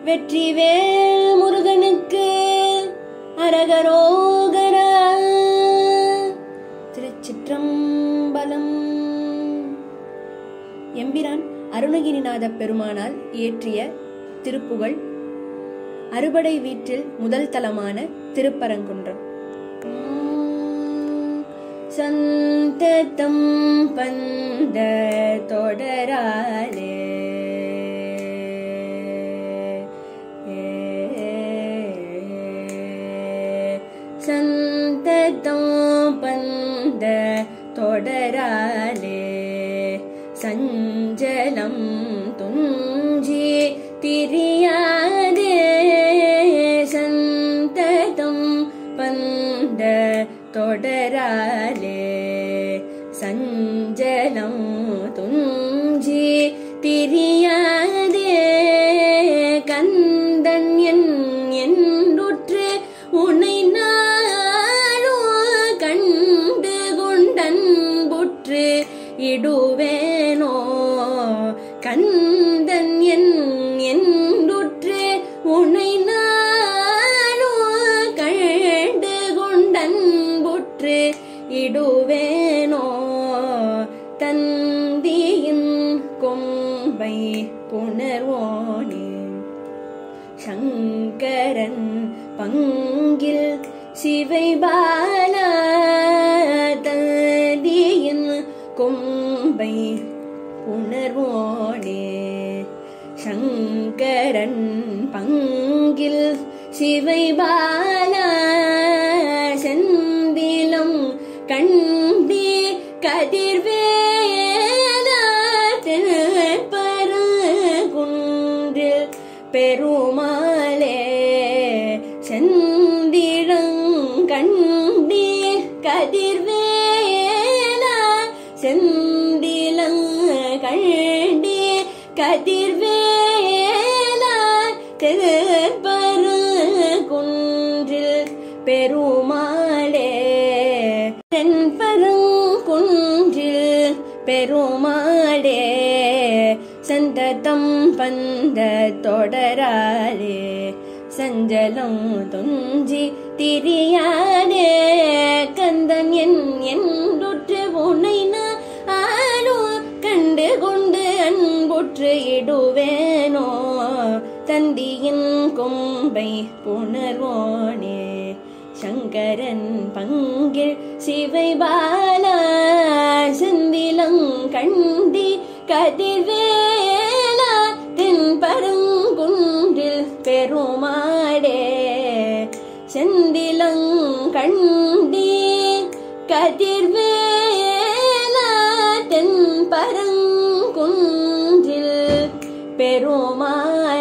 வெற்றிவேல் முருகனுக்கு அரகரோகரா திருச்சிற்றம்பலம் எம்பிரான் அருணகிரிநாத பெருமானால் இயற்றிய திருப்புகழ் அறுபடை வீட்டில் முதல் தலமான திருப்பரங்குன்றம் சந்ததம் பந்த தொடராலே சந்ததம் பந்த தொடராலே சஞ்சலம் துஞ்சி திரியாதே சந்ததம் பந்த தொடராலே சஞ்சலம் துஞ்சி திரியாதே கந்தன் என் என்றுற்று உனை நாளோ கண்டு கொண்டன் புற்று இடுவேனோ கந்தன் என் என்றுற்று உனை நாளோ கண்டு கொண்டன் புற்று இடுவேனோ தந்தியின் கொம்பை புணர்வோனே சங்கரன் பங்கில் சிவை பாலா தந்தியின் கொம்பை உணர்வோனே சங்கரன் பங்கில் சிவை பாலா செந்திலம் கண்டி கதிர்வேலா திருப்பரு குன்றில் பெருமாளே செந்திடம் கண்டி கதிர்வேலா செந்திலம் கண்டி கதிர்வேலா திருப்பரு குன்றில் பெருமாளே தென்பருங்குன்றில் பெருமாளே சந்ததம் பந்த தொடராலே சஞ்சலம் துஞ்சி திரியாதே கந்தன் என் என்றுற்று உனை ஆனோ கண்டு கொண்டு அன்புற்று இடுவேனோ தந்தியின் கொம்பை புணர்வோனே சங்கரன் பங்கில் சிவை பாலா செந்திலம் கண்டி கதிர்வேலா தென் பருங்குன்றில் பெருமாடே செந்திலம் கண்டி கதிர்வேலா தென் பருங்குன்றில் பெருமாடே